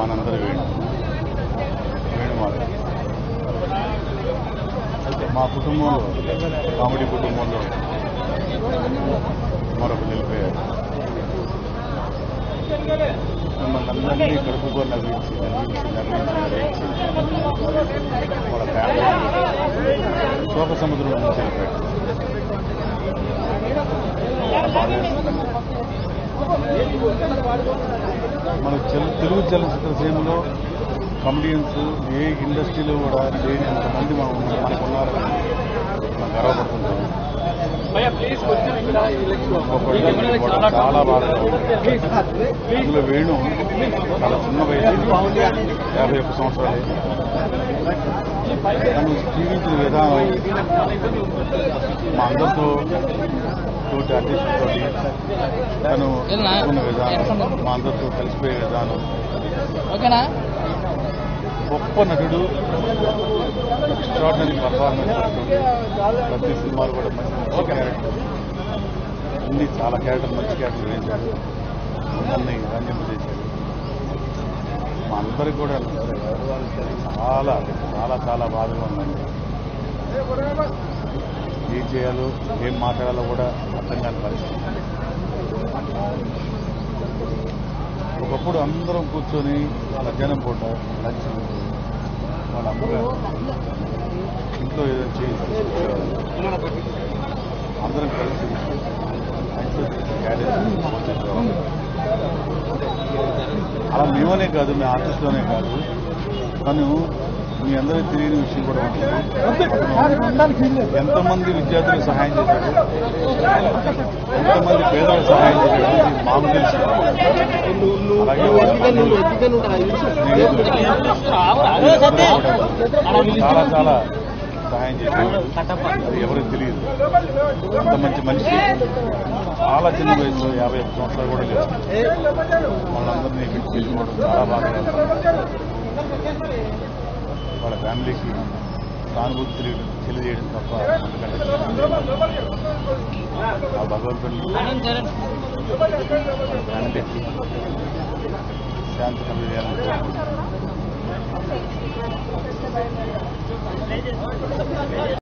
మనందరి వేణు వేణుమాల మా కుటుంబంలో కామెడీ కుటుంబంలో మరొక నిలిపోయారు మిమ్మల్ని అందరినీ కడుపుకో నవ్వించి నవ్వించి నవ్వించి నవ్వించి వాళ్ళ ఫ్యామిలీ శోక సముద్రంలో నుంచి వెళ్ళిపోయాడు చాలా బాధేస్తుందండి. మన చెల్- తెలుగు చలనచిత్ర సీమలో కమెడియన్స్ ఏ ఇండస్ట్రీలో కూడా లేని అంతమంది మనం మనకున్నారు మనం గర్వపడుతుంటాం ఒక్కొక్కరికి కూడా చాలా బాధగా ఉంది. అందులో వేణు చాలా చిన్న వయసు యాభై ఒక్క సంవత్సరాలు తను జీవించిన విధానం మా అందరితో తోటి ఆర్టిస్టులతో తను ఉన్న విధానం మా అందరితో కలిసిపోయే విధానం ఓకేనా గొప్ప నటుడు ఎక్స్ట్రాడినరీ పర్ఫార్మెన్స్ ప్రతి సినిమాలు కూడా మంచి మంచి క్యారెక్టర్ అన్ని చాలా క్యారెక్టర్ మంచి క్యారెక్టర్ వేశాడు అందరినీ రంజింపజేశాడు మా అందరికి కూడా చాలా చాలా చాలా బాధగా ఉందండి ఏం చేయాలో ఏం మాట్లాడాలో కూడా అర్థం కాని పరిస్థితి ఒకప్పుడు అందరం కూర్చొని మధ్యాహ్నం పూట లంచ్ వాళ్ళ అమ్మగారు ఇంట్లో ఏదో చేసి అందరం కలిసి క్యారేజ్ భోంచేసేవాళ్ళం. అలా మేమనే కాదు మీ ఆర్టిస్ట్లోనే కాదు తను మీ అందరికీ తెలియని విషయం కూడా ఉంటుంది ఎంతమంది విద్యార్థులకు సహాయం చేశాడు ఎంతమంది పేదలకు సహాయం చేశాడు ఇది మాకు తెలుసు అలాగే వాళ్ళ బంధువులు, స్నేహితులు, చాలా చాలా సహాయం చేశాడు అది ఎవరికి తెలియదు అంత మంచి మనిషి చాలా చిన్న వయసులో యాభై ఒక్క సంవత్సరాలు కూడా లేదు వాళ్ళందరినీ విడిచి వెళ్ళిపోవడం చాలా బాధగా ఉంది. వాళ్ళ ఫ్యామిలీకి సానుభూతి తెలియ తెలియజేయడం తప్ప అంతకంటే ఆ భగవంతుడిని వాళ్ళ ఫ్యామిలీకి శాంతి కలిగేయాలని కోరుకుంటున్నాను